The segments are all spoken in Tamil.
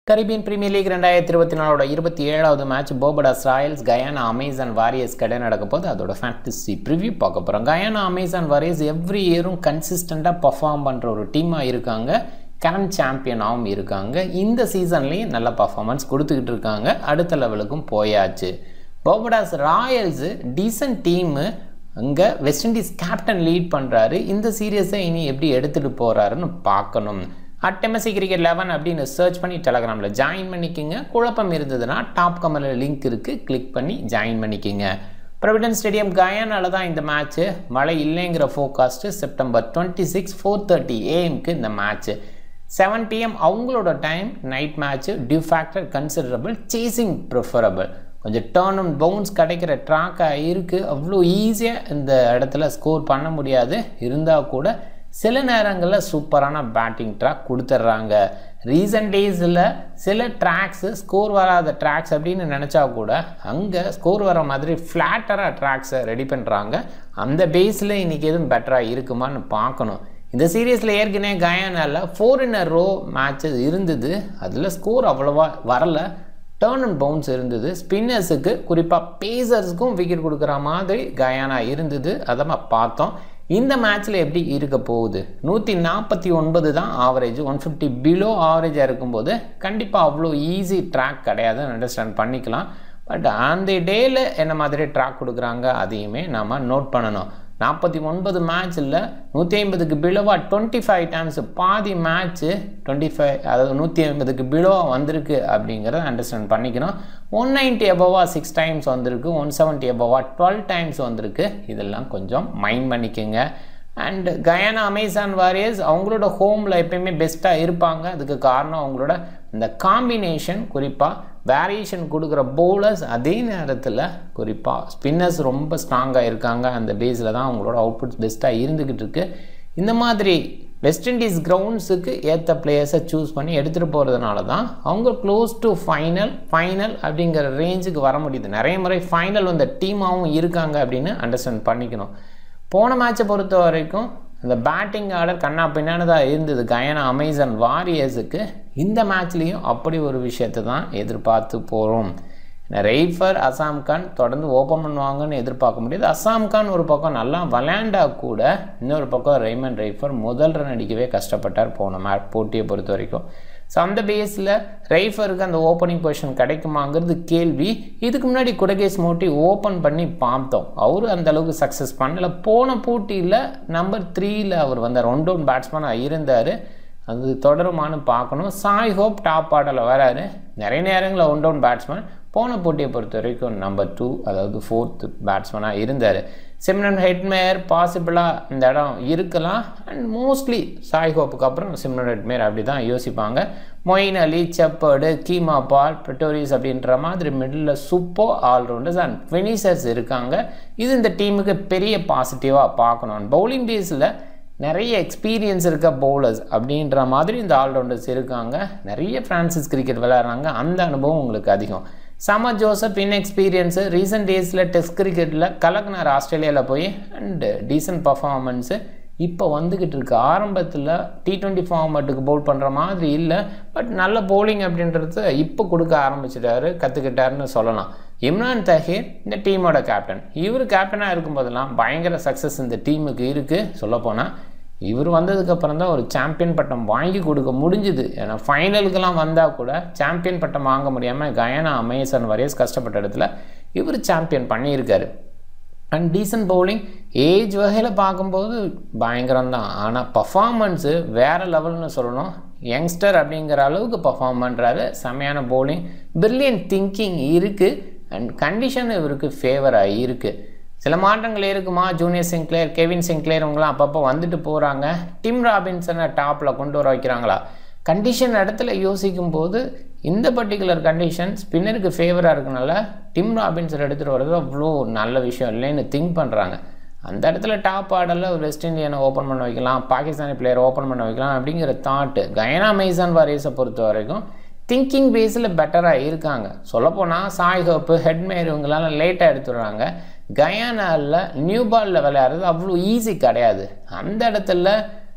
கரீபியன் பிரீமியர் லீக் ரெண்டாயிரத்தி இருபத்தி நாலோட இருபத்தி ஏழாவது match Barbados Royals Guyana Amazon Warriors கடை நடக்க போது அதோட ஃபேண்டசி ப்ரிவ்யூ பார்க்க போகிறோம் கயானா அமேசான் வாரியர்ஸ் எவ்ரி இயரும் கன்சிஸ்டண்ட்டாக பர்ஃபார்ம் பண்ணுற ஒரு டீமாக இருக்காங்க கரண்ட் சாம்பியனாகவும் இருக்காங்க இந்த சீசன்லேயும் நல்ல பர்ஃபார்மன்ஸ் கொடுத்துக்கிட்டு இருக்காங்க அடுத்த லெவலுக்கும் போயாச்சு போபடாஸ் ராயல்ஸு டீசன்ட் டீமு அங்கே வெஸ்ட் இண்டீஸ் கேப்டன் லீட் பண்ணுறாரு இந்த சீரியஸை இனி எப்படி எடுத்துகிட்டு போகிறாருன்னு பார்க்கணும் அட் எம்எஸ்சி கிரிக்கெட் லெவன் அப்படின்னு சர்ச் பண்ணி டெலகிராமில் ஜாயின் பண்ணிக்கோங்க குழப்பம் இருந்ததுன்னா டாப் கமரில் லிங்க் இருக்குது கிளிக் பண்ணி ஜாயின் பண்ணிக்கோங்க ப்ரொவிடன்ஸ் ஸ்டேடியம் கயானால தான் இந்த மேட்ச்சு மழை இல்லைங்கிற forecast September twenty six four thirty ஏஎம்க்கு இந்த மேட்ச்சு செவன் பிஎம் அவங்களோட time night match dew factor considerable chasing preferable கொஞ்சம் டேர்ன் அண்ட் பவுன்ஸ் கிடைக்கிற ட்ராக்காக இருக்குது அவ்வளோ ஈஸியாக இந்த இடத்துல ஸ்கோர் பண்ண முடியாது இருந்தால் கூட சில நேரங்களில் சூப்பரான பேட்டிங் ட்ராக் கொடுத்துட்றாங்க ரீசன்ட் டேஸில் சில ட்ராக்ஸு ஸ்கோர் வராத ட்ராக்ஸ் அப்படின்னு நினச்சா கூட அங்கே ஸ்கோர் வர மாதிரி ஃப்ளாட்டராக ட்ராக்ஸை ரெடி பண்ணுறாங்க அந்த பேஸில் இன்றைக்கி எதுவும் பெட்டராக இருக்குமான்னு பார்க்கணும் இந்த சீரீஸில் ஏற்கனவே கயானால four in a row matches இருந்தது அதில் ஸ்கோர் அவ்வளோவா வரல டேர்ன் அண்ட் பவுன்ஸ் இருந்தது ஸ்பின்னர்ஸுக்கு குறிப்பாக பேசர்ஸுக்கும் விக்கெட் கொடுக்குற மாதிரி கயானா இருந்தது அதை நம்ம பார்த்தோம் இந்த மேட்ச்சில் எப்படி இருக்க போகுது நூற்றி நாற்பத்தி ஒன்பது தான் ஆவரேஜ் ஒன் ஃபிஃப்டி பிலோ ஆவரேஜாக இருக்கும்போது கண்டிப்பாக அவ்வளோ ஈஸி ட்ராக் கிடையாதுன்னு அண்டர்ஸ்டாண்ட் பண்ணிக்கலாம் பட் அந்த டேயில் என்ன மாதிரி ட்ராக் கொடுக்குறாங்க அதையுமே நம்ம நோட் பண்ணணும் நாற்பத்தி ஒன்பது மேட்ச்சில் நூற்றி ஐம்பதுக்கு பிலோவாக டுவெண்ட்டி ஃபைவ் டைம்ஸ் பாதி மேட்ச்சு டுவெண்ட்டி ஃபைவ் அதாவது நூற்றி ஐம்பதுக்கு பிலோவாக வந்திருக்கு அப்படிங்கிறத அண்டர்ஸ்டாண்ட் பண்ணிக்கணும் ஒன் நைன்ட்டி அபவா சிக்ஸ் டைம்ஸ் வந்திருக்கு ஒன் செவன்ட்டி அபவா டுவெல் டைம்ஸ் வந்திருக்கு இதெல்லாம் கொஞ்சம் மைண்ட் பண்ணிக்கோங்க அண்ட் கயானா அமேசான் வாரியர்ஸ் அவங்களோட ஹோமில் எப்பயுமே பெஸ்ட்டாக இருப்பாங்க அதுக்கு காரணம் அவங்களோட இந்த காம்பினேஷன் குறிப்பாக வேரியேஷன் கொடுக்குற பவுலர்ஸ் அதே நேரத்தில் குறிப்பாக ஸ்பின்னர்ஸ் ரொம்ப ஸ்ட்ராங்காக இருக்காங்க அந்த பேஸில் தான் அவங்களோட அவுட்புட்ஸ் பெஸ்ட்டாக இருந்துக்கிட்டு இருக்கு இந்த மாதிரி வெஸ்ட் இண்டீஸ் கிரவுண்ட்ஸுக்கு ஏற்ற பிளேயர்ஸை சூஸ் பண்ணி எடுத்துகிட்டு போகிறதுனால தான் அவங்க க்ளோஸ் டு ஃபைனல் ஃபைனல் அப்படிங்கிற ரேஞ்சுக்கு வர முடியுது நிறைய முறை ஃபைனல் வந்த டீமாகவும் இருக்காங்க அப்படின்னு அண்டர்ஸ்டாண்ட் பண்ணிக்கணும் போன மேட்சை பொறுத்த வரைக்கும் அந்த பேட்டிங் ஆர்டர் கண்ணா பின்னானதாக இருந்தது கயனா அமேசான் வாரியர்ஸுக்கு இந்த மேட்ச்லேயும் அப்படி ஒரு விஷயத்தை தான் எதிர்பார்த்து போகிறோம் ரெய்ஃபர் அசாம் கான் தொடர்ந்து ஓப்பன் பண்ணுவாங்கன்னு எதிர்பார்க்க முடியாது அசாம் கான் ஒரு பக்கம் நல்லா விளையாண்டா கூட இன்னொரு பக்கம் ரெய்மன் ரெய்ஃபர் முதல் ரன் அடிக்கவே கஷ்டப்பட்டார் போன மே போட்டியை பொறுத்த வரைக்கும் ஸோ அந்த பேஸில் ரைஃபருக்கு அந்த ஓப்பனிங் பொசிஷன் கிடைக்குமாங்கிறது கேள்வி இதுக்கு முன்னாடி குடகேஸ் மோட்டி ஓப்பன் பண்ணி பார்த்தோம் அவரு அந்த அளவுக்கு சக்ஸஸ் பண்ணல போன போட்டியில் நம்பர் த்ரீயில் அவர் வந்தார் ஒன் டவுன் பேட்ஸ்மேனாக இருந்தார் அது தொடருமானு பார்க்கணும் சாய் ஹோப் டாப் ஆர்டரில் வராரு நிறைய நேரங்களில் ஒன் டவுன் பேட்ஸ்மேன் போன போட்டியை பொறுத்த வரைக்கும் நம்பர் டூ அதாவது ஃபோர்த்து பேட்ஸ்மேனாக இருந்தார் சிம்ரன் ஹெட்மேயர் பாசிபிளாக இந்த இடம் இருக்கலாம் அண்ட் மோஸ்ட்லி சாய் ஹோப்புக்கு அப்புறம் சிம்ரன் ஹெட்மேயர் அப்படி தான் யோசிப்பாங்க Moeen Ali Shepherd Keemo Paul Pretorius அப்படின்ற மாதிரி middle super allrounders and finishers இருக்காங்க இது இந்த டீமுக்கு பெரிய பாசிட்டிவாக பார்க்கணும் பவுலிங் பேஸில் நிறைய எக்ஸ்பீரியன்ஸ் இருக்க பவுலர்ஸ் அப்படின்ற மாதிரி இந்த ஆல்ரவுண்டர்ஸ் இருக்காங்க நிறைய ஃப்ரான்சிஸ் கிரிக்கெட் விளையாடுறாங்க அந்த அனுபவம் உங்களுக்கு அதிகம் சம ஜோசப் இன்எக்ஸ்பீரியன்ஸு ரீசெண்ட் டேஸில் டெஸ்ட் கிரிக்கெட்டில் கலக்குனார் ஆஸ்திரேலியாவில் போய் அண்டு டீசன்ட் பர்ஃபார்மன்ஸு இப்போ வந்துக்கிட்டு இருக்கு ஆரம்பத்தில் டி ட்வெண்ட்டி ஃபார்மேட்டுக்கு பவுல் பண்ணுற மாதிரி இல்லை பட் நல்ல பவுலிங் அப்படின்றது இப்போ கொடுக்க ஆரம்பிச்சிட்டாரு கற்றுக்கிட்டாருன்னு சொல்லலாம் இம்ரான் தஹீர் இந்த டீமோட கேப்டன் இவர் கேப்டனாக இருக்கும்போதெல்லாம் பயங்கர சக்ஸஸ் இந்த டீமுக்கு இருக்குது சொல்லப்போனால் இவர் வந்ததுக்கப்புறம் தான் ஒரு சாம்பியன் பட்டம் வாங்கி கொடுக்க முடிஞ்சுது ஏன்னா ஃபைனலுக்கெல்லாம் வந்தால் கூட சாம்பியன் பட்டம் வாங்க முடியாமல் கயனா அமேசன் வரையஸ் கஷ்டப்பட்ட இடத்துல இவர் சாம்பியன் பண்ணியிருக்காரு அண்ட் டீசன்ட் பவுலிங் ஏஜ் வகையில் பார்க்கும்போது பயங்கரம் தான் ஆனால் பர்ஃபார்மன்ஸு வேறு லெவல்னு சொல்லணும் யங்ஸ்டர் அப்படிங்கிற அளவுக்கு பர்ஃபார்ம் பண்ணுறாரு செமையான பவுலிங் பிரில்லியன் திங்கிங் இருக்குது அண்ட் கண்டிஷன் இவருக்கு ஃபேவராக இருக்குது சில மாற்றங்கள் இருக்குமா ஜூனியர் சிங்க்ளேர் கெவின் சிங்க்ளேர் இவங்களாம் அப்பப்போ வந்துட்டு போகிறாங்க டிம் ராபின்சனை டாப்பில் கொண்டு வர வைக்கிறாங்களா கண்டிஷன் இடத்துல யோசிக்கும் போது இந்த பர்டிகுலர் கண்டிஷன் ஸ்பின்னருக்கு ஃபேவராக இருக்கனால டிம் ராபின்சன் எடுத்துகிட்டு வர்றது அவ்வளோ நல்ல விஷயம் இல்லைன்னு திங்க் பண்ணுறாங்க அந்த இடத்துல டாப் ஆர்டரில் ஒரு வெஸ்ட் இண்டியனை ஓப்பன் பண்ண வைக்கலாம் பாகிஸ்தானி பிளேயர் ஓப்பன் பண்ண வைக்கலாம் அப்படிங்கிற தாட்டு கயனா மைசான் வாரியஸை பொறுத்த வரைக்கும் திங்கிங் பேஸில் பெட்டராக இருக்காங்க சொல்லப்போனால் சாய் ஹோப்பு ஹெட்மேர் இவங்களால லேட்டாக எடுத்துடுறாங்க கயானாவில் நியூ பாலில் விளையாடுறது அவ்வளோ ஈஸி கிடையாது அந்த இடத்துல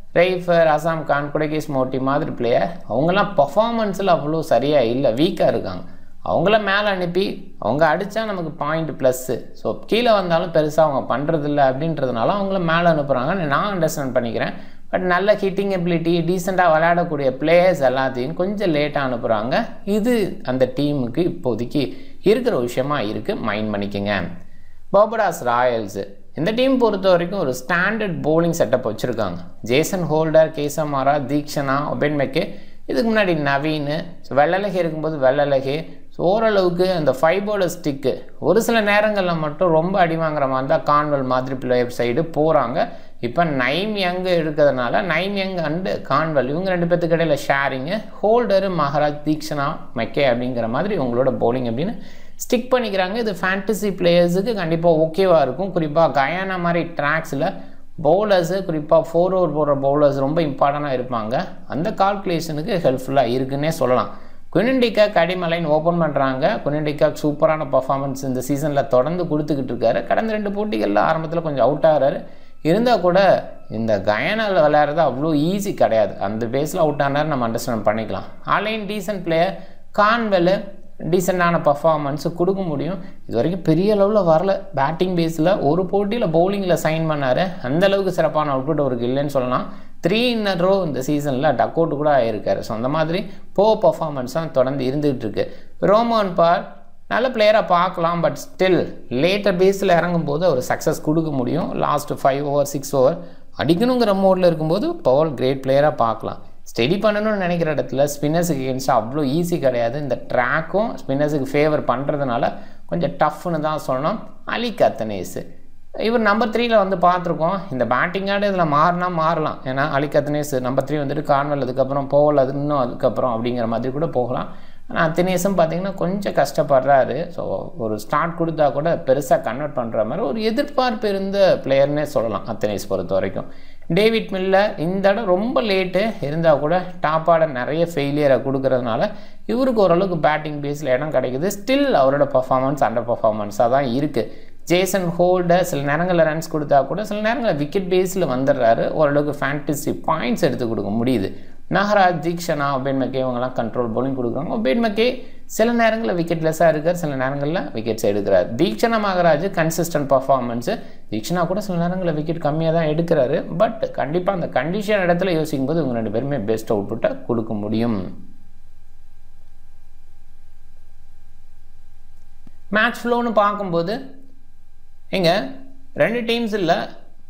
ரெய்ஃபர் அசாம் கான் குடகேஸ் மோட்டி மாதிரி பிளேயர் அவங்கெல்லாம் பர்ஃபார்மன்ஸில் அவ்வளோ சரியாக இல்லை வீக்காக இருக்காங்க அவங்கள மேலே அனுப்பி அவங்க அடித்தா நமக்கு பாயிண்ட் ப்ளஸ்ஸு ஸோ கீழே வந்தாலும் பெருசாக அவங்க பண்ணுறதில்ல அப்படின்றதுனால அவங்கள மேலே அனுப்புகிறாங்கன்னு நான் அண்டர்ஸ்டாண்ட் பண்ணிக்கிறேன் பட் நல்ல ஹிட்டிங் எபிலிட்டி டீசெண்டாக விளையாடக்கூடிய பிளேயர்ஸ் எல்லாத்தையும் கொஞ்சம் லேட்டாக அனுப்புகிறாங்க இது அந்த டீமுக்கு இப்போதைக்கு இருக்கிற விஷயமா இருக்குது மைண்ட் பண்ணிக்கோங்க பாபடாஸ் ராயல்ஸு இந்த டீம் பொறுத்த வரைக்கும் ஒரு ஸ்டாண்டர்ட் bowling செட்டப் வச்சுருக்காங்க ஜேசன் ஹோல்டர் கேசமாரா தீக்ஷனா ஒபென் மெக்கே இதுக்கு முன்னாடி நவீன் ஸோ வெள்ளலகை இருக்கும்போது வெள்ளலகை ஸோ ஓரளவுக்கு அந்த ஃபைபோட ஸ்டிக்கு ஒரு சில நேரங்களில் மட்டும் ரொம்ப அடி வாங்குற மாதிரி தான் கான்வெல் மாதிரி பிளேயர் சைடு போகிறாங்க இப்போ நைம் யங் இருக்கிறதுனால நைம் யங் அண்டு கான்வெல் இவங்க ரெண்டு பேத்துக்கு இடையில sharing Holder Maharaj Theekshana McCoy அப்படிங்கிற மாதிரி உங்களோட bowling அப்படின்னு ஸ்டிக் பண்ணிக்கிறாங்க இது ஃபேண்டசி பிளேயர்ஸுக்கு கண்டிப்பாக ஓகேவாக இருக்கும் குறிப்பாக கயானா மாதிரி ட்ராக்ஸில் பவுலர்ஸு குறிப்பாக ஃபோர் ஓவர் போடுற பவுலர்ஸ் ரொம்ப இம்பார்ட்டண்ட்டாக இருப்பாங்க அந்த கால்குலேஷனுக்கு ஹெல்ப்ஃபுல்லாக இருக்குன்னே சொல்லலாம் குனிண்டிக்கா கடிமலைன் ஓப்பன் பண்ணுறாங்க குனிண்டிக்கா சூப்பரான பர்ஃபார்மன்ஸ் இந்த சீசனில் தொடர்ந்து கொடுத்துக்கிட்டு இருக்காரு கடந்த ரெண்டு போட்டிகளில் ஆரம்பத்தில் கொஞ்சம் அவுட் ஆகிறாரு இருந்தால் கூட இந்த கயானாவில் விளையாடுறது அவ்வளோ ஈஸி கிடையாது அந்த பேஸில் அவுட் ஆனார் நம்ம அண்டர்ஸ்டாண்ட் பண்ணிக்கலாம் ஆன்லைன் டீசன்ட் பிளேயர் கான்வெல் டீசெண்டான பர்ஃபார்மன்ஸு கொடுக்க முடியும் இது வரைக்கும் பெரிய அளவில் வரல பேட்டிங் பேஸில் ஒரு போட்டியில் பவுலிங்கில் சைன் பண்ணார் அந்த அளவுக்கு சிறப்பான அவுட்புட் அவருக்கு இல்லைன்னு சொல்லலாம் த்ரீ இன் ரோ இந்த சீசனில் டக் அவுட் கூட ஆகியிருக்காரு ஸோ அந்த மாதிரி போ பர்ஃபார்மன்ஸ் தான் தொடர்ந்து இருந்துகிட்டு இருக்கு ரோமன் பார் நல்ல பிளேயராக பார்க்கலாம் பட் ஸ்டில் லேட்டர் பேஸில் இறங்கும்போது அவர் சக்ஸஸ் கொடுக்க முடியும் last five over six over அடிக்கணுங்கிற மோடில் இருக்கும்போது பவர் கிரேட் பிளேயராக பார்க்கலாம் ஸ்டெடி பண்ணணும்னு நினைக்கிற இடத்துல ஸ்பின்னர்ஸுக்கு எகென்ஸ்டாக அவ்வளோ ஈஸி கிடையாது இந்த ட்ராக்கும் ஸ்பின்னர்ஸுக்கு ஃபேவர் பண்ணுறதுனால கொஞ்சம் டஃப்னு தான் சொல்லணும் அலி கத்தனேஸு இவர் நம்பர் த்ரீல வந்து பார்த்துருக்கோம் இந்த பேட்டிங்காடு இதில் மாறினா மாறலாம் ஏன்னா அலி கத்தனேஸ் நம்பர் த்ரீ வந்துட்டு கார்னல் அதுக்கப்புறம் போகல அது இன்னும் அதுக்கப்புறம் அப்படிங்கிற மாதிரி கூட போகலாம் ஆனால் அத்தனேஸும் பார்த்தீங்கன்னா கொஞ்சம் கஷ்டப்படுறாரு ஸோ ஒரு ஸ்டார்ட் கொடுத்தா கூட பெருசாக கன்வெர்ட் பண்ணுற மாதிரி ஒரு எதிர்பார்ப்பு இருந்த பிளேயர்னே சொல்லலாம் அத்தனேஸ் பொறுத்த வரைக்கும் டேவிட் மில்ல இந்த இடம் ரொம்ப லேட்டு இருந்தால் கூட டாப் ஆர்டர் நிறைய ஃபெயிலியரை கொடுக்கறதுனால இவருக்கு ஓரளவுக்கு பேட்டிங் பேஸில் இடம் கிடைக்குது ஸ்டில் அவரோட பர்ஃபார்மன்ஸ் அண்டர் பர்ஃபார்மன்ஸாக தான் இருக்குது ஜேசன் ஹோல்டர் சில நேரங்களில் ரன்ஸ் கொடுத்தா கூட சில நேரங்களில் விக்கெட் பேஸில் வந்துடுறாரு ஓரளவுக்கு ஃபேண்டசி பாயிண்ட்ஸ் எடுத்து கொடுக்க முடியுது நகராஜ் தீக்ஷனா ஒபேன் மக்கே இவங்கெல்லாம் கண்ட்ரோல் bowling கொடுக்குறாங்க ஒபேன் மக்கே சில நேரங்களில் விக்கெட்லெஸ்ஸாக இருக்கார் சில நேரங்களில் விக்கெட்ஸ் எடுக்கிறார் தீக்ஷனா மகராஜ் கன்சிஸ்டன்ட் பர்ஃபார்மன்ஸு தீக்ஷனா கூட சில நேரங்களில் விக்கெட் கம்மியாக தான் எடுக்கிறாரு பட் கண்டிப்பாக அந்த கண்டிஷன் இடத்துல யோசிக்கும் போது இவங்க ரெண்டு பேருமே பெஸ்ட் அவுட்புட்டை கொடுக்க முடியும் மேட்ச் ஃப்ளோன்னு பார்க்கும்போது இங்கே ரெண்டு டீம்ஸ் இல்லை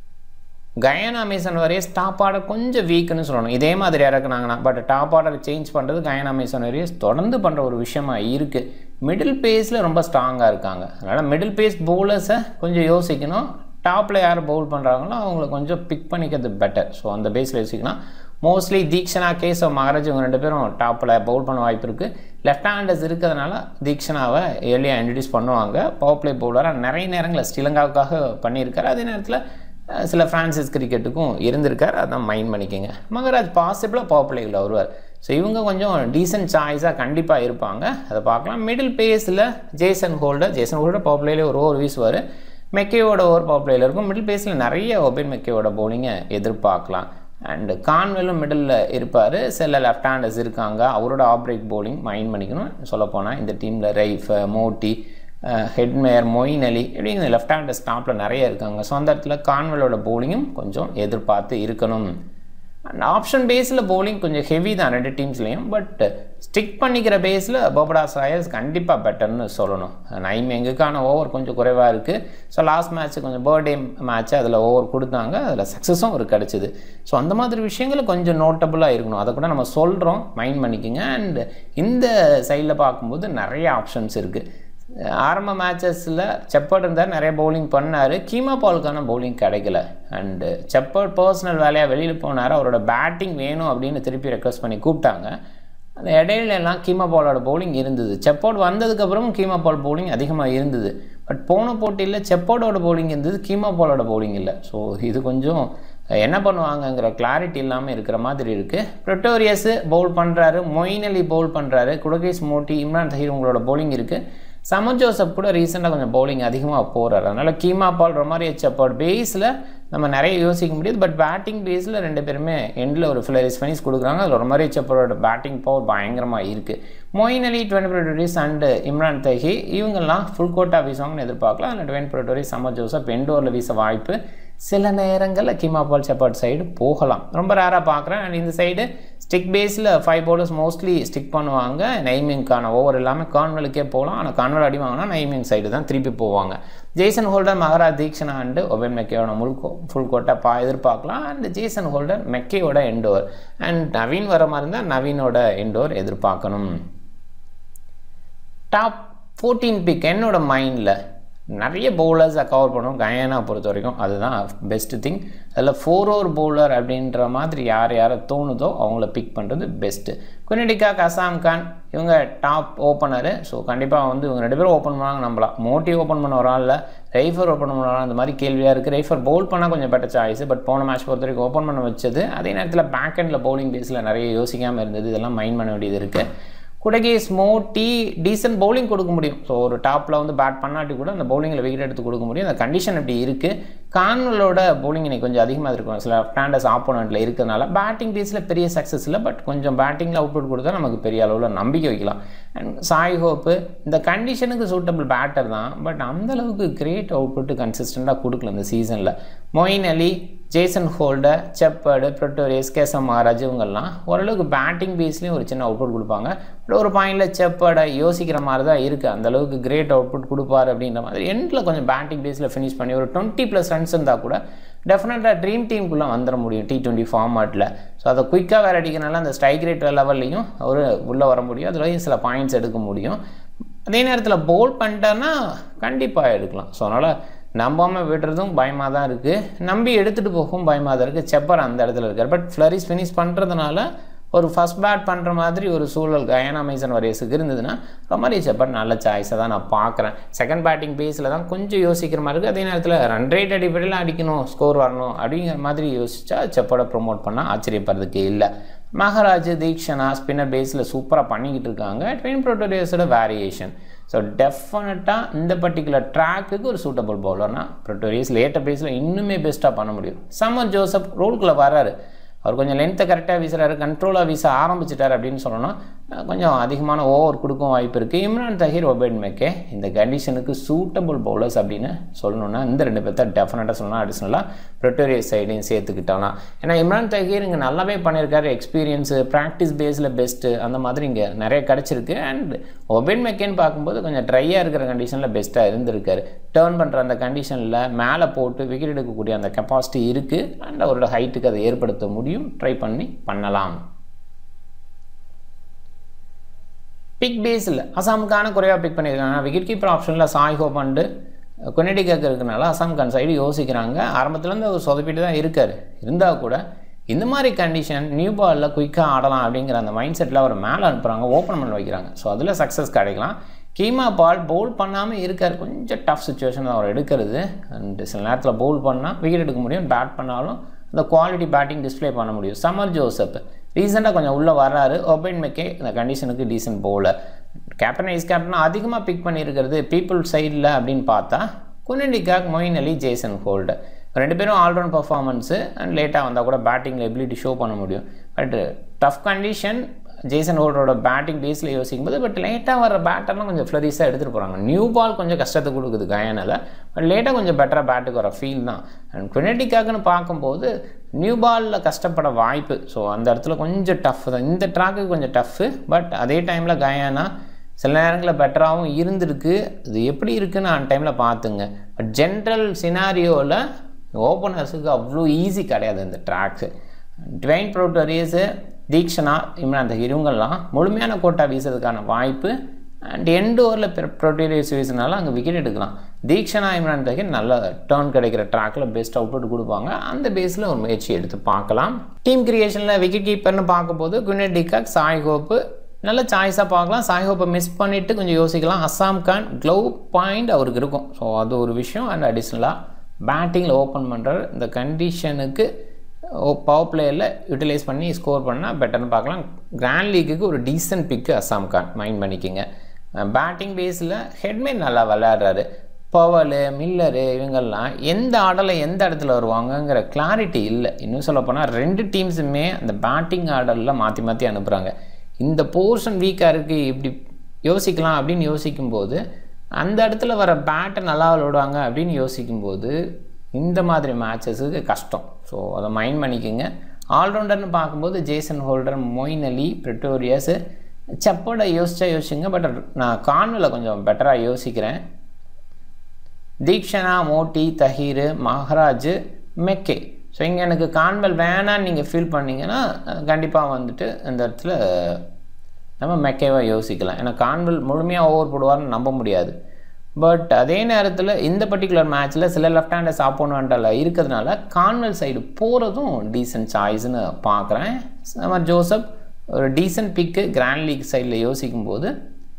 கயன் அமேசான் வரையே டாப் ஆர்டர் கொஞ்சம் வீக்குன்னு சொல்லணும் இதே மாதிரி இறக்குனாங்கன்னா பட் டாப் ஆர்டர் சேஞ்ச் பண்ணுறது கயன் அமேசான் வரையே தொடர்ந்து பண்ணுற ஒரு விஷயமா இருக்குது மிடில் பேஸில் ரொம்ப ஸ்ட்ராங்காக இருக்காங்க அதனால் மிடில் பேஸ் பவுலர்ஸை கொஞ்சம் யோசிக்கணும் டாப்பில் யார் பவுல் பண்ணுறாங்களோ அவங்கள கொஞ்சம் பிக் பண்ணிக்கிறது பெட்டர் ஸோ அந்த பேஸில் யோசிக்கலாம் மோஸ்ட்லி தீக்ஷனா கேஸ் மகாராஜ் இவங்க ரெண்டு பேரும் டாப்பில் பவுல் பண்ண வாய்ப்பு இருக்குது லெஃப்ட் ஹேண்டர்ஸ் இருக்கிறதுனால தீக்ஷனாவை ஏர்லியாக இன்ட்ரடியூஸ் பண்ணுவாங்க பவர் பிளே பவுலராக நிறைய நேரங்களில் ஸ்ரீலங்காவுக்காக பண்ணியிருக்காரு அதே நேரத்தில் அஹ், சில ஃப்ரான்சிஸ் கிரிக்கெட்டுக்கும் இருந்திருக்கார் அதான் மைண்ட் பண்ணிக்கோங்க மகராஜ் பாசிபிளாக பவர் பிளேயில் வருவார் ஸோ இவங்க கொஞ்சம் டீசென்ட் சாய்ஸாக கண்டிப்பாக இருப்பாங்க அதை பார்க்கலாம் மிடில் பேஸில் Jason Holder Jason Holder power பிளேலே ஒரு ஓவர் வீசுவார் மெக்கேவோட ஓவர் பவர் பிளேயில் இருக்கும் மிடில் பேஸில் நிறைய ஒபேன் மெக்கேவோட பவுலிங்கை எதிர்பார்க்கலாம் அண்டு கான்வெலும் மிடில் இருப்பார் சில லெஃப்ட் ஹேண்டர்ஸ் இருக்காங்க அவரோட ஆப்ரேக் bowling மைண்ட் பண்ணிக்கணும் சொல்லப்போனால் இந்த டீமில் ரைஃப் மோட்டி ஹெட்மேயர் மொயின் அலி இப்படிங்கிற லெஃப்ட் ஹேண்டர் ஸ்டாப்பில் நிறைய இருக்காங்க ஸோ அந்த இடத்துல கான்வெலோட bowlingம் கொஞ்சம் எதிர்பார்த்து இருக்கணும் அண்ட் ஆப்ஷன் பேஸில் bowling கொஞ்சம் ஹெவி தான் ரெண்டு டீம்ஸ்லேயும் பட் ஸ்டிக் பண்ணிக்கிற பேஸில் போபடாஸ் ராயல்ஸ் கண்டிப்பாக பெட்டர்னு சொல்லணும் நைம் எங்குக்கான ஓவர் கொஞ்சம் குறைவாக இருக்குது ஸோ லாஸ்ட் மேட்ச் கொஞ்சம் பர்த்டே மேட்ச் அதில் ஓவர் கொடுத்தாங்க அதில் சக்ஸஸும் ஒரு கிடச்சிது ஸோ அந்த மாதிரி விஷயங்கள் கொஞ்சம் நோட்டபுளாக இருக்கணும் அதை கூட நம்ம சொல்கிறோம் மைண்ட் பண்ணிக்கோங்க அண்ட் இந்த சைடில் பார்க்கும்போது நிறைய ஆப்ஷன்ஸ் இருக்குது ஆரம்ப மேட்சஸில் செப்பர்ட் இருந்தார் நிறைய பவுலிங் பண்ணார் கீமா பாலுக்கான பவுலிங் கிடைக்கல அண்டு செப்பர்ட் பர்சனல் வேலையாக வெளியில் போனார் அவரோட பேட்டிங் வேணும் அப்படின்னு திருப்பி ரெக்வஸ்ட் பண்ணி கூப்பிட்டாங்க அந்த இடையில எல்லாம் கீமா பாலோட பவுலிங் இருந்தது செப்போர்ட் வந்ததுக்கப்புறம் கீமா பால் பவுலிங் அதிகமாக இருந்தது பட் போன போட்டியில் செப்போர்டோட பவுலிங் இருந்தது கீமா பாலோட பவுலிங் இல்லை ஸோ இது கொஞ்சம் என்ன பண்ணுவாங்கங்கிற கிளாரிட்டி இல்லாமல் இருக்கிற மாதிரி இருக்குது ப்ரொட்டோரியஸ் பவுல் பண்ணுறாரு மொயின் அலி பவுல் பண்ணுறாரு குடகேஸ் மோட்டி இம்ரான் தஹீர் உங்களோட பவுலிங் இருக்குது சமன் ஜோசப் கூட ரீசெண்டாக கொஞ்சம் பவுலிங் அதிகமாக போகிறார் அதனால் கீமா பால் ரொமாரி சப்போர்ட் பேஸில் நம்ம நிறைய யோசிக்க முடியுது பட் பேட்டிங் பேஸில் ரெண்டு பேருமே எண்டில் ஒரு ஃபிளரிஸ் ஃபினிஷ் கொடுக்குறாங்க அதில் ரொமாரி சப்போர்டோட பேட்டிங் பவர் பயங்கரமாக இருக்குது மொயின் அலி டுவெண்ட்டி ப்ரோட்டோரிஸ் அண்டு இம்ரான் தஹி இவங்கெல்லாம் ஃபுல் கோட்டா வீசுவாங்கன்னு எதிர்பார்க்கலாம் அதில் டுவெண்ட்டி ப்ரோட்டோரிஸ் சமர் ஜோசப் எண்டோரில் வீச வாய்ப்பு சில நேரங்களில் கிமா பால் சப்பாட் சைடு போகலாம் ரொம்ப ரேராக பார்க்குறேன் அண்ட் இந்த சைடு ஸ்டிக் பேஸில் ஃபைவ் பவுலர்ஸ் மோஸ்ட்லி ஸ்டிக் பண்ணுவாங்க நைமிங்க்கான ஓவர் எல்லாமே கான்வெலுக்கே போகலாம் ஆனால் கான்வெல் அடி வாங்கினா நைமிங் சைடு தான் திருப்பி போவாங்க Jason Holder Maharaj Theekshana and Obed மெக்கேயோட முழு ஃபுல் கோட்டை பா எதிர்பார்க்கலாம் அண்ட் ஜேசன் ஹோல்டர் மெக்கேயோட எண்டோர் அண்ட் நவீன் வர மாதிரி இருந்தால் நவீனோட எண்டோர் எதிர்பார்க்கணும் டாப் ஃபோர்டீன் பிக் என்னோட மைண்டில் நிறைய பவுலர்ஸை கவர் பண்ணும் கயானா பொறுத்த வரைக்கும் அதுதான் பெஸ்ட்டு திங் அதில் ஃபோர் ஓவர் பவுலர் அப்படின்ற மாதிரி யார் யாரை தோணுதோ அவங்கள பிக் பண்ணுறது பெஸ்ட்டு குனிடிகா கசாம் கான் இவங்க டாப் ஓப்பனரு ஸோ கண்டிப்பாக வந்து இவங்க ரெண்டு பேரும் ஓப்பன் பண்ணாங்க நம்பலாம் மோட்டி ஓப்பன் பண்ண ஒரு ஆளில் ரைஃபர் ஓப்பன் பண்ண ஒரு அந்த மாதிரி கேள்வியாக இருக்குது ரைஃபர் பவுல் பண்ணால் கொஞ்சம் பெட்டர் சாய்ஸ் பட் போன மேட்ச் பொறுத்த வரைக்கும் ஓப்பன் பண்ண வச்சது அதே நேரத்தில் பேக் எண்டில் பவுலிங் பேஸில் நிறைய யோசிக்காமல் இருந்தது இதெல்லாம் மைண்ட் பண்ண வேண்டியது இருக்குது குடகி ஸ்மோட்டி டீசென்ட் பவுலிங் கொடுக்க முடியும் ஸோ ஒரு டாப்பில் வந்து பேட் பண்ணாட்டி கூட அந்த பவுலிங்கில் விக்கெட் எடுத்து கொடுக்க முடியும் அந்த கண்டிஷன் இப்படி இருக்குது கார்னலோட பவுலிங் இன்னைக்கு கொஞ்சம் அதிகமாக இருக்கும் சில ஸ்டாண்டர்ஸ் ஆப்போனண்ட்டில் இருக்கிறதுனால பேட்டிங் பேஸில் பெரிய சக்ஸஸ் இல்லை பட் கொஞ்சம் பேட்டிங்கில் அவுட்புட் கொடுத்தா நமக்கு பெரிய அளவில் நம்பிக்கை வைக்கலாம் அண்ட் சாய் ஹோப்பு இந்த கண்டிஷனுக்கு சூட்டபிள் பேட்டர் தான் பட் அந்தளவுக்கு கிரேட் அவுட்புட்டு கன்சிஸ்டண்ட்டாக கொடுக்கல இந்த சீசனில் Moeen Ali Jason Holder Shepherd Pretorius Keshav Maharaj இவங்கெல்லாம் ஓரளவுக்கு பேட்டிங் பேஸ்லேயும் ஒரு சின்ன அவுட்புட் கொடுப்பாங்க பட் ஒரு பாயிண்டில் செப்பர்டை யோசிக்கிற மாதிரி தான் இருக்குது அந்தளவுக்கு கிரேட் அவுட்புட் கொடுப்பார் அப்படின்ற மாதிரி எண்டில் கொஞ்சம் பேட்டிங் பேஸில் ஃபினிஷ் பண்ணி ஒரு டுவெண்ட்டி ப்ளஸ் ரன்ஸ் இருந்தால் கூட டெஃபினட்டாக ட்ரீம் டீமுக்குள்ளே வந்துட முடியும் டி டுவெண்ட்டி ஃபார்மாட்டில் ஸோ அதை குயிக்காக வேறு அடிக்கிறனால அந்த ஸ்ட்ரைக் ரேட் லெவல்லையும் ஒரு உள்ளே வர முடியும் அதுலேயும் சில பாயிண்ட்ஸ் எடுக்க முடியும் அதே நேரத்தில் போல் பண்ணிட்டேன்னா கண்டிப்பாக எடுக்கலாம் ஸோ அதனால் நம்பாமல் விடுறதும் பயமாக தான் இருக்குது நம்பி எடுத்துகிட்டு போகவும் பயமாக தான் இருக்குது செப்பர் அந்த இடத்துல இருக்கார் பட் ஃப்ளரிஸ் ஃபினிஷ் பண்ணுறதுனால ஒரு ஃபஸ்ட் பேட் பண்ணுற மாதிரி ஒரு சூழல் கயானா மைசன் வரையஸுக்கு இருந்ததுன்னா ரொமாரி செப்பர் நல்ல சாய்ஸை தான் நான் பார்க்குறேன் செகண்ட் பேட்டிங் பேஸில் தான் கொஞ்சம் யோசிக்கிற மாதிரி இருக்குது அதே நேரத்தில் ரன் ரேட் அடிப்படையில் அடிக்கணும் ஸ்கோர் வரணும் அப்படிங்கிற மாதிரி யோசிச்சா செப்போட ப்ரொமோட் பண்ணால் ஆச்சரியப்படுறதுக்கு இல்லை மகாராஜ் தீக்ஷனா ஸ்பின்னர் பேஸில் சூப்பராக பண்ணிக்கிட்டு இருக்காங்க ட்ரெயின் ப்ரோட்டோரியஸோட வேரியேஷன் ஸோ டெஃபினட்டாக இந்த பர்டிகுலர் ட்ராக்குக்கு ஒரு சூட்டபிள் பவுலர்னா ப்ரோட்டோரியஸ் லேட்டர் பேஸில் இன்னுமே பெஸ்ட்டாக பண்ண முடியும் சமர் ஜோசப் ரோலுக்குள்ளே வராரு அவர் கொஞ்சம் லென்த்தை கரெக்டாக வீசுறாரு கண்ட்ரோலாக வீச ஆரம்பிச்சிட்டார் அப்படின்னு சொல்லணும் கொஞ்சம் அதிகமான ஓவர் கொடுக்கும் வாய்ப்பு இருக்குது இம்ரான் தஹீர் ஒபேட் மேக்கே இந்த கண்டிஷனுக்கு சூட்டபிள் பவுலர்ஸ் அப்படின்னு சொல்லணும்னா இந்த ரெண்டு பேர்த்த டெஃபினட்டாக சொல்லணும் அடிஷ்னலாக ப்ரொட்டோரியஸ் சைடையும் சேர்த்துக்கிட்டோம்னா ஏன்னா இம்ரான் தஹீர் இங்கே நல்லாவே பண்ணியிருக்காரு எக்ஸ்பீரியன்ஸு ப்ராக்டிஸ் பேஸில் பெஸ்ட்டு அந்த மாதிரி இங்கே நிறைய கிடச்சிருக்கு அண்ட் ஒபேட் மேக்கேன்னு பார்க்கும்போது கொஞ்சம் ட்ரையாக இருக்கிற கண்டிஷனில் பெஸ்ட்டாக இருந்திருக்காரு டேர்ன் பண்ணுற அந்த கண்டிஷனில் மேலே போட்டு விக்கெட் எடுக்கக்கூடிய அந்த கெப்பாசிட்டி இருக்குது அண்ட் அவரோட ஹைட்டுக்கு அதை ஏற்படுத்த முடியும் ட்ரை பண்ணி பண்ணலாம் பிக் பேஸில் அசாமுக்கான குறைவாக பிக் பண்ணியிருக்காங்க விக்கெட் கீப்பர் ஆப்ஷனில் சாய் ஹோபண்டு கொனடிக்காக்கு இருக்கிறனால அசாம் கான் சைடு யோசிக்கிறாங்க ஆரம்பத்துலேருந்து அவர் சொதப்பிட்டு தான் இருக்கார் இருந்தால் கூட இந்த மாதிரி கண்டிஷன் நியூ பாலில் குயிக்காக ஆடலாம் அப்படிங்கிற அந்த மைண்ட் செட்டில் அவர் மேலே அனுப்புகிறாங்க ஓப்பன் பண்ண வைக்கிறாங்க ஸோ அதில் சக்ஸஸ் கிடைக்கலாம் கீமா பால் பவுல் பண்ணாமல் இருக்கார் கொஞ்சம் டஃப் சுச்சுவேஷன் அவர் எடுக்கிறது அண்ட் சில நேரத்தில் பவுல் பண்ணால் விக்கெட் எடுக்க முடியும் பேட் பண்ணாலும் அந்த குவாலிட்டி பேட்டிங் டிஸ்பிளே பண்ண முடியும் சமர் ஜோசப் ரீசெண்டாக கொஞ்சம் உள்ளே வர்றாரு ஓபன் மெக்கே இந்த கண்டிஷனுக்கு decent bowler captain vice captain அதிகமாக பிக் பண்ணியிருக்கிறது பீப்புள் சைடில் அப்படின்னு பார்த்தா Quinton de Kock Moeen Ali Jason Holder ரெண்டு பேரும் ஆல்ரவுண்ட் பர்ஃபார்மன்ஸு அண்ட் லேட்டாக வந்தால் கூட பேட்டிங்கில் எபிலிட்டி ஷோ பண்ண முடியும் பட் டஃப் கண்டிஷன் ஜேசன் ஹோல்டரோட பேட்டிங் பேஸில் யோசிக்கும் போது பட் லேட்டாக வர பேட்டர்லாம் கொஞ்சம் ஃப்ளரிஸாக எடுத்துகிட்டு போகிறாங்க நியூ பால் கொஞ்சம் கஷ்டத்தை கொடுக்குது கயானில் பட் லேட்டாக கொஞ்சம் பெட்டராக பேட்டுக்கு வர ஃபீல் தான் அண்ட் குனடிக்காக்குன்னு பார்க்கும்போது நியூ பாலில் கஷ்டப்பட வாய்ப்பு ஸோ அந்த இடத்துல கொஞ்சம் டஃப் தான் இந்த ட்ராக்கு கொஞ்சம் டஃப்பு பட் அதே டைமில் கயானா சில நேரங்களில் பெட்டராகவும் இருந்திருக்கு இது எப்படி இருக்குன்னு அந்த டைமில் பார்த்துங்க பட் ஜென்ரல் சினாரியோவில் ஓப்பனர்ஸுக்கு அவ்வளோ ஈஸி கிடையாது இந்த tracks Dwaine Pretorius Theekshana Imran Tahir இவங்கெல்லாம் முழுமையான கோட்டா வீசுறதுக்கான வாய்ப்பு அண்ட் எண்டு ஓவரில் ப்ரோட்டீரியஸ் வீசினால அங்கே விக்கெட் எடுக்கலாம் தீக்ஷனா இம்ரான் தஹீர் நல்ல டேர்ன் கிடைக்கிற ட்ராக்கில் பெஸ்ட் அவுட்புட் கொடுப்பாங்க அந்த பேஸில் ஒரு முயற்சி எடுத்து பார்க்கலாம் டீம் கிரியேஷனில் விக்கெட் கீப்பர்னு பார்க்கும்போது குனட் டிகாக் சாய் ஹோப்பு நல்ல சாய்ஸாக பார்க்கலாம் சாய் ஹோப்பை மிஸ் பண்ணிவிட்டு கொஞ்சம் யோசிக்கலாம் அஸ்ஸாம் கான் க்ளவ் பாயிண்ட் அவருக்கு இருக்கும் ஸோ அது ஒரு விஷயம் அண்ட் அடிஷ்னலாக பேட்டிங்கில் ஓப்பன் பண்ணுற இந்த கண்டிஷனுக்கு பவர் பிளேயரில் யூட்டிலைஸ் பண்ணி ஸ்கோர் பண்ணால் பெட்டர்னு பார்க்கலாம் கிராண்ட் லீக்குக்கு ஒரு decent pick Azam Khan mind பண்ணிக்கோங்க பேட்டிங் பேஸில் ஹெட்மேன் நல்லா விளையாடுறாரு பவலு மில்லரு இவங்கெல்லாம் எந்த ஆர்டரில் எந்த இடத்துல வருவாங்கங்கிற கிளாரிட்டி இல்லை இன்னும் சொல்லப்போனால் ரெண்டு டீம்ஸுமே அந்த பேட்டிங் ஆர்டரில் மாற்றி மாற்றி அனுப்புகிறாங்க இந்த போர்ஷன் வீக்காக இருக்குது இப்படி யோசிக்கலாம் அப்படின்னு யோசிக்கும்போது அந்த இடத்துல வர பேட்டை நல்லா விளையாடுவாங்க அப்படின்னு யோசிக்கும்போது இந்த மாதிரி மேட்சஸுக்கு கஷ்டம் ஸோ அதை மைண்ட் பண்ணிக்கோங்க ஆல்ரவுண்டர்னு பார்க்கும்போது Jason Holder Moeen Ali Pretorius செப்போட யோசிச்சா யோசிச்சுங்க பட் நான் கார்னில் கொஞ்சம் பெட்டராக யோசிக்கிறேன் Theekshana Motie Tahir Maharaj McCoy so இங்கே எனக்கு கான்வெல் வேணான்னு நீங்கள் ஃபீல் பண்ணீங்கன்னா கண்டிப்பாக வந்துட்டு அந்த இடத்துல நம்ம மெக்கேவாக யோசிக்கலாம் ஏன்னா கான்வெல் முழுமையாக ஓவர் போடுவார்னு நம்ப முடியாது பட் அதே நேரத்தில் இந்த பர்டிகுலர் மேட்ச்சில் சில லெஃப்ட் ஹேண்டர்ஸ் ஆப்போனண்ட்டில் இருக்கிறதுனால கான்வெல் சைடு போகிறதும் டீசென்ட் சாய்ஸ்னு பார்க்குறேன் நம்ம ஜோசப் ஒரு டீசென்ட் பிக்கு கிராண்ட் லீக் சைடில் யோசிக்கும்போது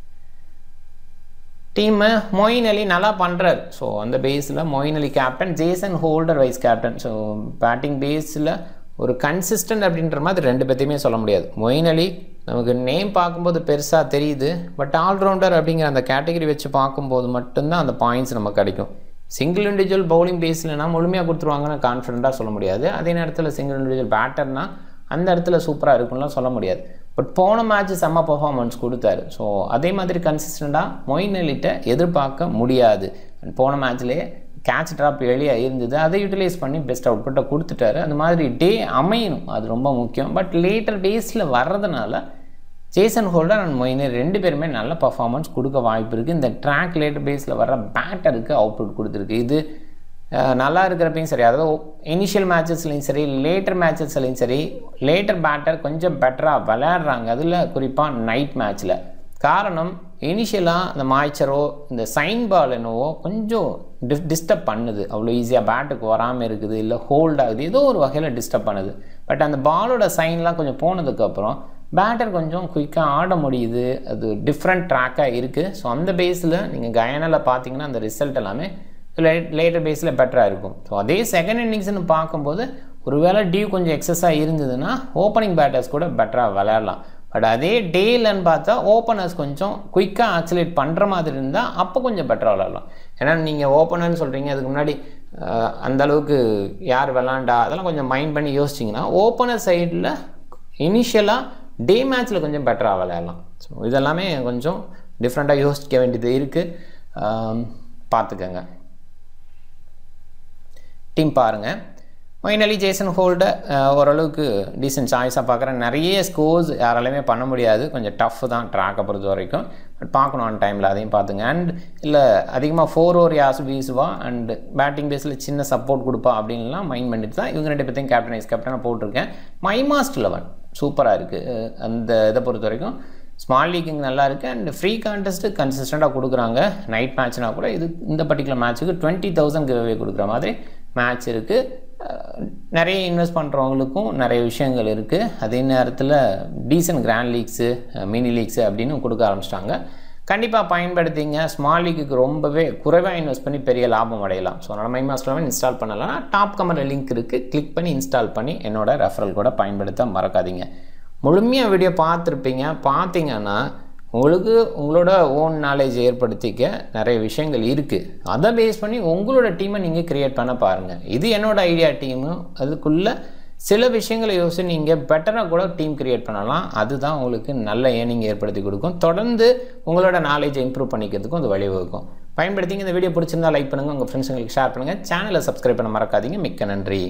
டீமு மொயின் அலி நல்லா பண்ணுறாரு ஸோ அந்த பேஸில் Moeen Ali captain Jason Holder vice captain so batting பேஸில் ஒரு கன்சிஸ்டன்ட் அப்படின்ற மாதிரி ரெண்டு பேர்த்தையுமே சொல்ல முடியாது மொயின் அலி நமக்கு நேம் பார்க்கும்போது பெருசாக தெரியுது பட் ஆல்ரவுண்டர் அப்படிங்கிற அந்த கேட்டகரி வச்சு பார்க்கும்போது மட்டும்தான் அந்த பாயிண்ட்ஸ் நமக்கு கிடைக்கும் சிங்கிள் இண்டிவிஜுவல் பவுலிங் பேஸ்லனா முழுமையாக கொடுத்துருவாங்கன்னு கான்ஃபிடண்ட்டாக சொல்ல முடியாது அதே நேரத்தில் சிங்கிள் இண்டிவிஜுவல் பேட்டர்னா அந்த இடத்துல சூப்பராக இருக்கும்லாம் சொல்ல முடியாது பட் போன மேட்ச் செம்ம பர்ஃபார்மன்ஸ் கொடுத்தாரு ஸோ அதே மாதிரி கன்சிஸ்டண்ட்டாக மொயின் அலிட்ட எதிர்பார்க்க முடியாது அண்ட் போன மேட்ச்லேயே கேட்ச் ட்ராப் எளியாக இருந்தது அதை யூட்டிலைஸ் பண்ணி பெஸ்ட் அவுட்புட்டை கொடுத்துட்டாரு அந்த மாதிரி டே அமையணும் அது ரொம்ப முக்கியம் பட் லேட்டர் டேஸில் வர்றதுனால ஜேசன் ஹோல்டர் அண்ட் மொயின் ரெண்டு பேருமே நல்ல பர்ஃபார்மன்ஸ் கொடுக்க வாய்ப்பு இருக்குது இந்த ட்ராக் லேட்டர் பேஸில் வர்ற பேட்டருக்கு அவுட்புட் கொடுத்துருக்கு இது நல்லா இருக்கிறப்பையும் சரி அதாவது இனிஷியல் மேட்சஸ்லையும் சரி லேட்டர் மேட்சஸ்லையும் சரி லேட்டர் பேட்டர் கொஞ்சம் பெட்டராக விளையாடுறாங்க அதில் குறிப்பாக நைட் மேட்ச்சில் காரணம் இனிஷியலாக இந்த மாய்ச்சரோ இந்த சைன் பால் என்னவோ கொஞ்சம் டிஸ் டிஸ்டர்ப் பண்ணுது அவ்வளோ ஈஸியாக பேட்டுக்கு வராமல் இருக்குது இல்லை ஹோல்ட் ஆகுது ஏதோ ஒரு வகையில் டிஸ்டர்ப் பண்ணுது பட் அந்த பாலோட சைன்லாம் கொஞ்சம் போனதுக்கப்புறம் பேட்டர் கொஞ்சம் குயிக்காக ஆட முடியுது அது டிஃப்ரெண்ட் ட்ராக்காக இருக்குது ஸோ அந்த பேஸில் நீங்கள் கயனில் பார்த்தீங்கன்னா அந்த ரிசல்ட் எல்லாமே லேட் லேட்டர் பேஸில் பெட்டராக இருக்கும் ஸோ அதே செகண்ட் இன்னிங்ஸ்னு பார்க்கும்போது ஒருவேளை டியூ கொஞ்சம் எக்ஸஸாக இருந்ததுன்னா ஓப்பனிங் பேட்டர்ஸ் கூட பெட்டராக விளையாடலாம் பட் அதே டேலன்னு பார்த்தா ஓப்பனர்ஸ் கொஞ்சம் குயிக்காக ஆக்சிலேட் பண்ணுற மாதிரி இருந்தால் அப்போ கொஞ்சம் பெட்டராக விளாட்லாம் ஏன்னா நீங்கள் ஓப்பனர்னு சொல்கிறீங்க அதுக்கு முன்னாடி அந்த அளவுக்கு யார் விளாண்டா அதெல்லாம் கொஞ்சம் மைண்ட் பண்ணி யோசிச்சிங்கன்னா ஓப்பனர் சைடில் இனிஷியலாக டே மேட்ச்சில் கொஞ்சம் பெட்டராக விளையாடலாம் ஸோ இதெல்லாமே கொஞ்சம் டிஃப்ரெண்ட்டாக யோசிக்க வேண்டியது இருக்குது பார்த்துக்கங்க டீம் பாருங்கள் ஃபைனலி ஜேசன் ஹோல்டை ஓரளவுக்கு டீசென்ட் சாய்ஸாக பார்க்குறேன் நிறைய ஸ்கோர்ஸ் யாராலையுமே பண்ண முடியாது கொஞ்சம் டஃப் தான் ட்ராக்கை பொறுத்த வரைக்கும் பட் பார்க்கணும் ஆன் டைமில் அதையும் பார்த்துங்க அண்ட் இல்லை அதிகமாக ஃபோர் ஓவர் யாஸ் வீசுவா அண்ட் பேட்டிங் பேஸில் சின்ன சப்போர்ட் கொடுப்பா அப்படின்லாம் மைண்ட் பண்ணிட்டு தான் இவங்க ரெண்டு பேர்த்தையும் கேப்டன் வைஸ் கேப்டனாக போட்டிருக்கேன் மை மாஸ்ட் லெவன் சூப்பராக இருக்குது அந்த இதை பொறுத்த வரைக்கும் ஸ்மால் லீக்கிங் நல்லா இருக்குது அண்ட் ஃப்ரீ கான்டெஸ்ட்டு கன்சிஸ்டண்ட்டாக கொடுக்குறாங்க நைட் மேட்ச்னா கூட இது இந்த பர்டிகுலர் மேட்ச்சுக்கு டுவெண்ட்டி தௌசண்ட் கிவ்வே கொடுக்குற மாதிரி மேட்ச் இருக்குது நிறைய இன்வெஸ்ட் பண்ணுறவங்களுக்கும் நிறைய விஷயங்கள் இருக்குது அதே நேரத்தில் decent grand leagues mini leagues அப்படின்னு கொடுக்க ஆரம்பிச்சிட்டாங்க கண்டிப்பாக பயன்படுத்திங்க ஸ்மால் லீக்குக்கு ரொம்பவே குறைவாக இன்வெஸ்ட் பண்ணி பெரிய லாபம் அடையலாம் ஸோ அதனால் மை மாஸ்டர் இன்ஸ்டால் பண்ணலாம் டாப் கமரில் லிங்க் இருக்குது கிளிக் பண்ணி இன்ஸ்டால் பண்ணி என்னோட ரெஃபரல் கூட பயன்படுத்த மறக்காதீங்க முழுமையாக வீடியோ பார்த்துருப்பீங்க பார்த்தீங்கன்னா உங்களுக்கு உங்களோட ஓன் நாலேஜ் ஏற்படுத்திக்க நிறைய விஷயங்கள் இருக்குது அதை பேஸ் பண்ணி உங்களோட டீமை நீங்கள் க்ரியேட் பண்ண பாருங்கள் இது என்னோட ஐடியா டீமு அதுக்குள்ளே சில விஷயங்களை யோசிச்சு நீங்கள் பெட்டராக கூட டீம் க்ரியேட் பண்ணலாம் அதுதான் உங்களுக்கு நல்ல ஏர்னிங் ஏற்படுத்தி கொடுக்கும் தொடர்ந்து உங்களோட நாலேஜை இம்ப்ரூவ் பண்ணிக்கிறதுக்கும் அது வழிவகுக்கும் பயன்படுத்திங்க இந்த வீடியோ பிடிச்சிருந்தா லைக் பண்ணுங்கள் உங்கள் ஃப்ரெண்ட்ஸுங்களுக்கு ஷேர் பண்ணுங்கள் சேனலை சப்ஸ்கிரைப் பண்ண மறக்காதீங்க மிக்க நன்றி